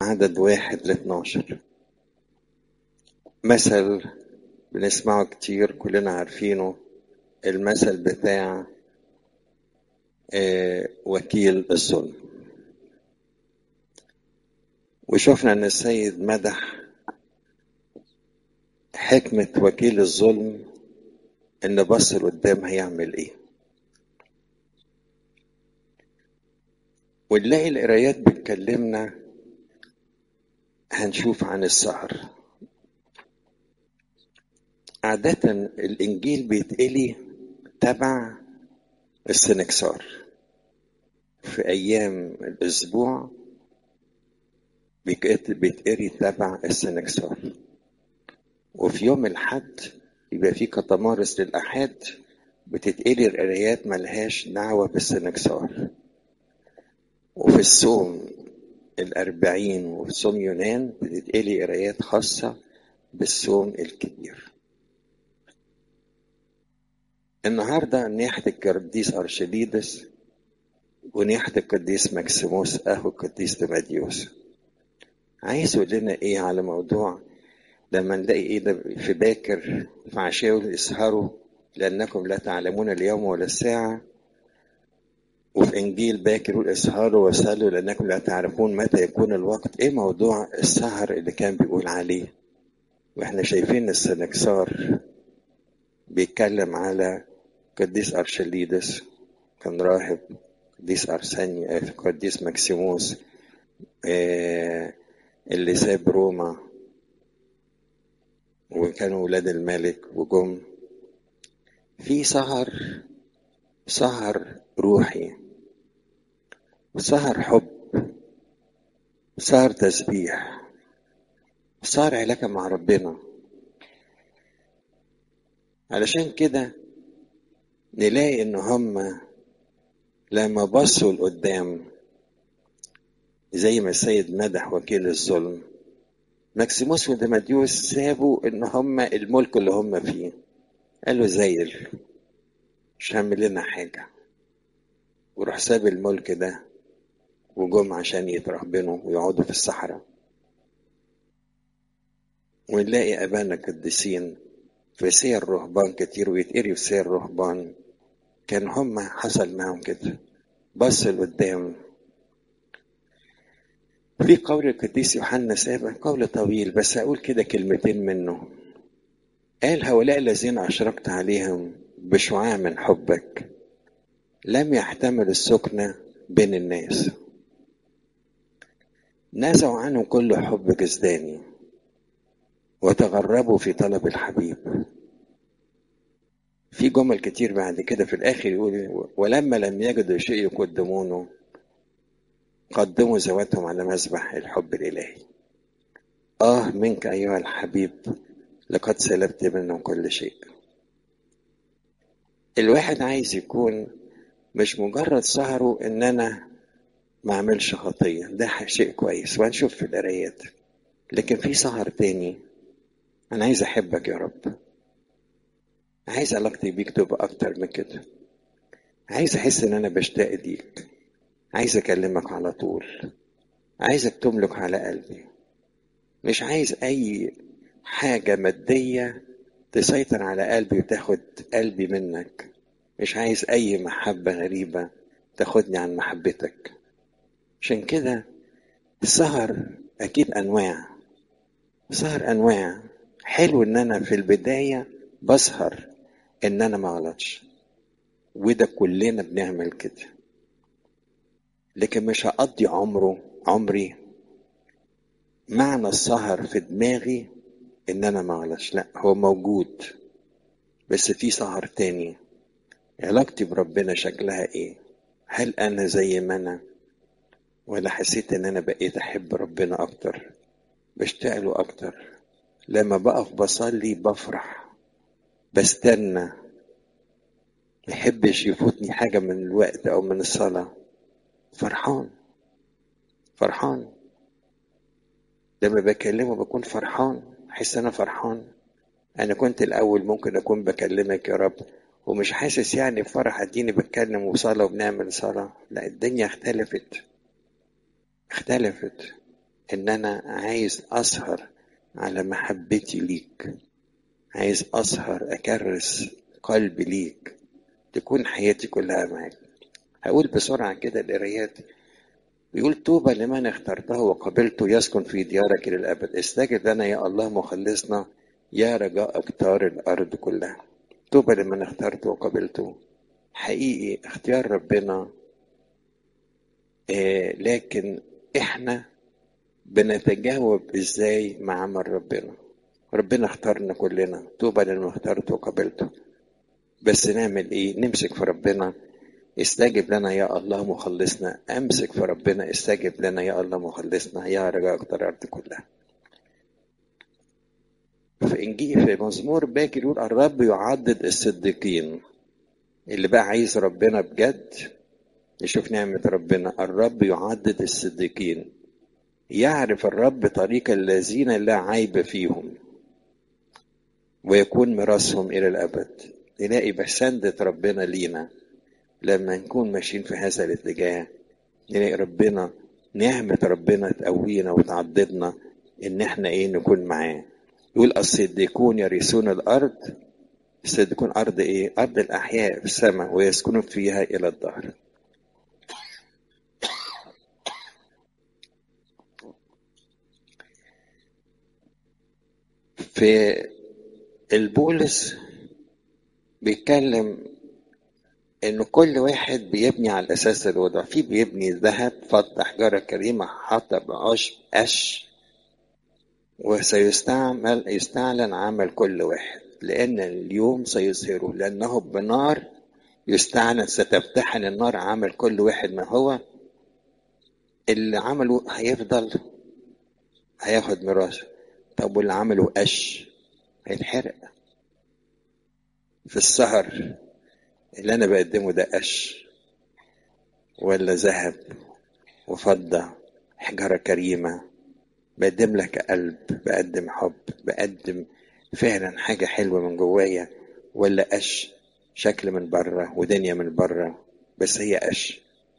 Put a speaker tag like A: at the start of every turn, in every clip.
A: عدد واحد لاثناشر مثل بنسمعه كتير كلنا عارفينه المثل بتاع آه، وكيل الظلم وشفنا ان السيد مدح حكمة وكيل الظلم ان بص لقدام هيعمل ايه ونلاقي القرايات بتكلمنا هنشوف عن السهر عادة الإنجيل بيتقلي تبع السنكسار في أيام الأسبوع بيتقت- بيتقري تبع السنكسار وفي يوم الحد يبقى في كتمارس للأحد بتتقري القرايات ملهاش دعوة بالسنكسار وفي الصوم الأربعين وفي صوم يونان بتتقري قرايات خاصة بالصوم الكبير النهاردة نياحة القديس أرشديدس ونياحة القديس مكسيموس أخو القديس تيماديوس عايز يقول لنا إيه على موضوع لما نلاقي إيه ده في باكر في عشاء اسهروا لأنكم لا تعلمون اليوم ولا الساعة وفي إنجيل باكر يقول اسهروا وسلوا لأنكم لا تعرفون متى يكون الوقت إيه موضوع السهر اللي كان بيقول عليه وإحنا شايفين السنكسار بيتكلم على قديس أرشليدس كان راهب قديس أرساني آه، قديس مكسيموس آه، اللي ساب روما وكانوا ولاد الملك وجم في سهر سهر روحي سهر حب سهر تسبيح سهر علاقة مع ربنا علشان كده نلاقي ان هم لما بصوا لقدام زي ما السيد مدح وكيل الظلم ماكسيموس وديماديوس سابوا ان هم الملك اللي هم فيه قالوا زيل مش هعمل لنا حاجة وراح ساب الملك ده وجم عشان يترهبنوا ويقعدوا في الصحراء ونلاقي أبانا قديسين في سير رهبان كتير ويتقري في سير رهبان كان هم حصل معهم كده بص لقدام في قول القديس يوحنا سابع قول طويل بس أقول كده كلمتين منه قال هؤلاء الذين أشرقت عليهم بشعاع من حبك لم يحتمل السكنة بين الناس نزعوا عنهم كل حب جسداني وتغربوا في طلب الحبيب في جمل كتير بعد كده في الآخر يقول ولما لم يجدوا شيء يقدمونه قدموا ذواتهم على مذبح الحب الإلهي آه منك أيها الحبيب لقد سلبت منهم كل شيء الواحد عايز يكون مش مجرد سهره ان انا ما اعملش خطية ده شيء كويس وهنشوف في القرايات لكن في سهر تاني انا عايز احبك يا رب عايز علاقتي بيك تبقى اكتر من كده عايز احس ان انا بشتاق ليك عايز اكلمك على طول عايزك تملك على قلبي مش عايز اي حاجة مادية تسيطر على قلبي وتاخد قلبي منك مش عايز اي محبة غريبة تاخدني عن محبتك عشان كده السهر اكيد انواع سهر انواع حلو ان انا في البداية بسهر ان انا ما غلطش وده كلنا بنعمل كده لكن مش هقضي عمره عمري معنى السهر في دماغي ان انا ما غلطش لا هو موجود بس في سهر تاني علاقتي بربنا شكلها ايه هل انا زي ما انا ولا حسيت ان انا بقيت احب ربنا اكتر بشتاق له اكتر لما بقف بصلي بفرح بستنى ما يحبش يفوتني حاجة من الوقت أو من الصلاة فرحان فرحان لما بكلمه بكون فرحان أحس أنا فرحان أنا كنت الأول ممكن أكون بكلمك يا رب ومش حاسس يعني بفرح اديني بتكلم وصلاة وبنعمل صلاة لا الدنيا اختلفت اختلفت ان انا عايز اسهر على محبتي ليك عايز اسهر اكرس قلبي ليك تكون حياتي كلها معاك هقول بسرعة كده القرايات بيقول طوبى لمن اخترته وقبلته يسكن في ديارك إلى الأبد استجب لنا يا الله مخلصنا يا رجاء أكتار الأرض كلها طوبى لمن اخترته وقبلته حقيقي اختيار ربنا آه لكن احنا بنتجاوب ازاي مع عمل ربنا ربنا اختارنا كلنا طوبى لمن اخترته وقبلته بس نعمل ايه نمسك في ربنا استجب لنا يا الله مخلصنا امسك في ربنا استجب لنا يا الله مخلصنا يا رجاء اكتر الارض كلها في انجيل في مزمور باكر يقول الرب يعضد الصديقين اللي بقى عايز ربنا بجد يشوف نعمة ربنا الرب يعضد الصديقين يعرف الرب طريق الذين لا عيب فيهم ويكون ميراثهم إلى الأبد نلاقي بسندة ربنا لينا لما نكون ماشيين في هذا الاتجاه نلاقي ربنا نعمة ربنا تقوينا وتعضدنا إن إحنا إيه نكون معاه يقول الصديقون يرثون الأرض الصديقون أرض إيه؟ أرض الأحياء في السماء ويسكنون فيها إلى الدهر في البولس بيتكلم ان كل واحد بيبني على الاساس الوضع في بيبني ذهب فضة حجارة كريمة حطب عشب قش وسيستعمل يستعلن عمل كل واحد لأن اليوم سيظهره لأنه بنار يستعلن ستفتحن النار عمل كل واحد ما هو اللي عمله هيفضل هياخد ميراث طب واللي عمله قش هيتحرق في السهر اللي أنا بقدمه ده قش ولا ذهب وفضة حجارة كريمة بقدم لك قلب بقدم حب بقدم فعلا حاجة حلوة من جوايا ولا قش شكل من بره ودنيا من بره بس هي قش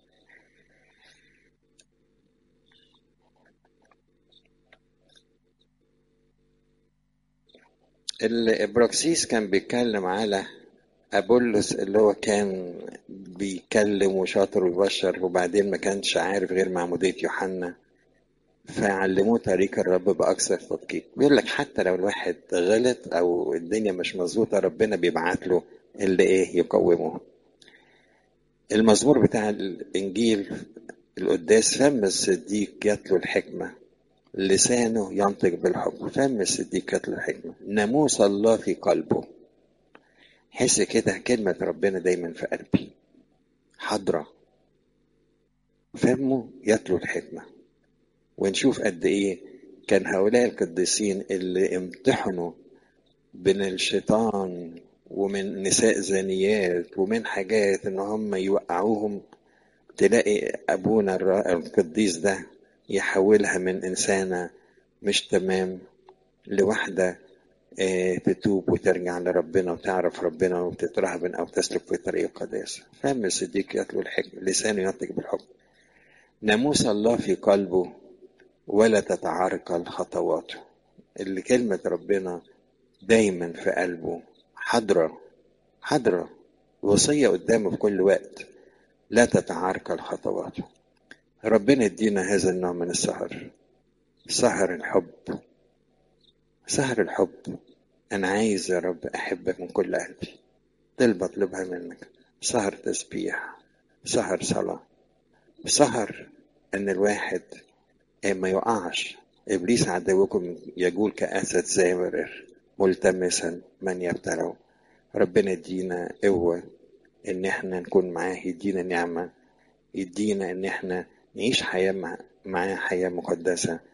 A: الابراكسيس كان بيتكلم على ابولس اللي هو كان بيكلم وشاطر ويبشر وبعدين ما كانش عارف غير معمودية يوحنا فعلموه طريق الرب بأكثر تدقيق بيقول لك حتى لو الواحد غلط أو الدنيا مش مظبوطة ربنا بيبعت له اللي إيه يقومه المزمور بتاع الإنجيل القداس فم الصديق يتلو الحكمة لسانه ينطق بالحب فم الصديق يتلو الحكمة ناموس الله في قلبه حس كده كلمة ربنا دايما في قلبي حضرة فمه يتلو الحكمة ونشوف قد ايه كان هؤلاء القديسين اللي امتحنوا بين الشيطان ومن نساء زانيات ومن حاجات ان هم يوقعوهم تلاقي ابونا القديس ده يحولها من انسانه مش تمام لواحده اه تتوب وترجع لربنا وتعرف ربنا وتترهبن او تسلك في طريق القداسه فهم الصديق يتلو الحكمه لسانه ينطق بالحب ناموس الله في قلبه ولا تتعارقل خطواته اللي كلمة ربنا دايما في قلبه حضرة حضرة وصية قدامه في كل وقت لا تتعارقل خطواته ربنا يدينا هذا النوع من السهر سهر الحب سهر الحب أنا عايز يا رب أحبك من كل قلبي ده بطلبها منك سهر تسبيح سهر صلاة سهر أن الواحد ما يقعش إبليس عدوكم يجول كأسد زامر ملتمسا من يبتلعه ربنا يدينا قوة إن إحنا نكون معاه يدينا نعمة يدينا إن إحنا نعيش حياة معاه حياة مقدسة